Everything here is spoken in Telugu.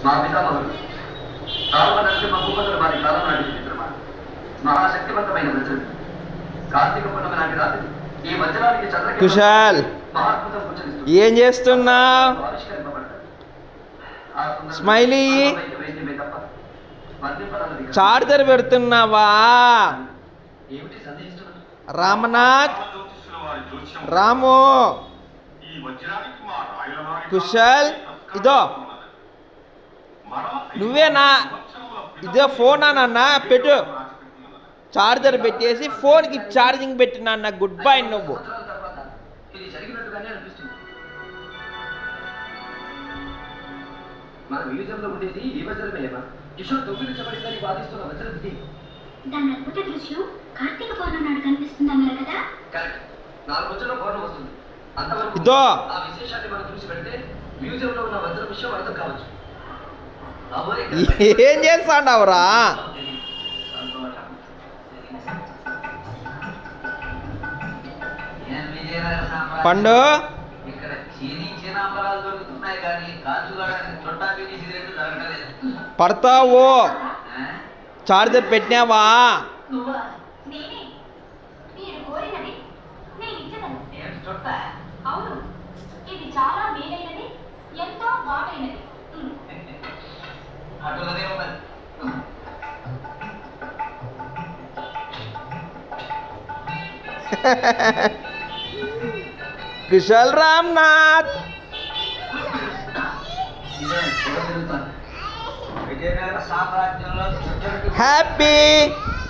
మా పితామహుడు రామ నరసింహ భూపతుల వారి కాలం నాటి మిత్రమా మహాశక్తివంతమైన వజ్రం కార్తీక పూర్ణమి నాటి రాత్రి ఈ వజ్రానికి చంద్ర కుశాల్. మహాద్భుతం సూచనిస్తుంది ఏం చేస్తున్నావు ఆవిష్కరింపబడతాయి. ఆ సుందర స్మైలీ. ఆత్మవైద్య వైద్యమే తప్ప వర్ణింపరానిది కాదు. చార్జర్ పెడుతున్నావా ఏమిటి సందేహిస్తున్నారు రామనాథ్ జ్యోతిష్యుల వారి జ్యోతిష్యం రాము ఈ వజ్రానికి మా రాయుల వారి కుశల్, ఇదో. మరల నువ్వేనా? ఇదే ఫోనా నాన్న? పెట్టు. చార్జర్ పెట్టేసి ఫోన్కి ఛార్జింగ్ పెట్టినా అన్న గుడ్ బై నువ్వు సంవత్సరాల తర్వాత ఇది జరిగినట్టుగానే అనిపిస్తుంది మన మ్యూజియంలో ఉండేది ఈ వజ్రమేమా కిషోర్ దొంగిలించబడిందని వాదిస్తున్న వజ్రం ఇది దాని అద్భుత దృశ్యం కార్తీక పౌర్ణమి నాడు కనిపిస్తుంది అన్నారు కదా కరెక్ట్ నాలుగు రోజుల్లో పౌర్ణం వస్తుంది అంతవరకు ఇదో. ఆ విశేషాన్ని మనం చూసి పెడితే మ్యూజియంలో ఉన్న వజ్రం విషయం అర్థం కావచ్చు అమ్మోరే ఏం చేస్తాడావురా సంతోషం. ఏం విజయనగర సామ్రాజ్యం? పండు ఇక్కడ చీనీ చీనాంబరాలు దొరుకుతున్నాయి కానీ కాల్చుకోవడానికి చుట్టా పీని సిగరెట్ దొరకలేదు పడతావు ఆ? చార్జర్ పెట్టినావా నువ్వా నేనే మీరు కోరినది నేను ఇచ్చగలను ఏం చుట్టా అవును ఇది చాలా మేలైనది ఎంతో బాగైనది ఉమ్. అటులనే ఉన్నది కుశల్ రామ్నాథ్ ఇదే శివ తిరుగుతాను. విజయనగర సామ్రాజ్యంలో చుట్టూ హ్యాపీ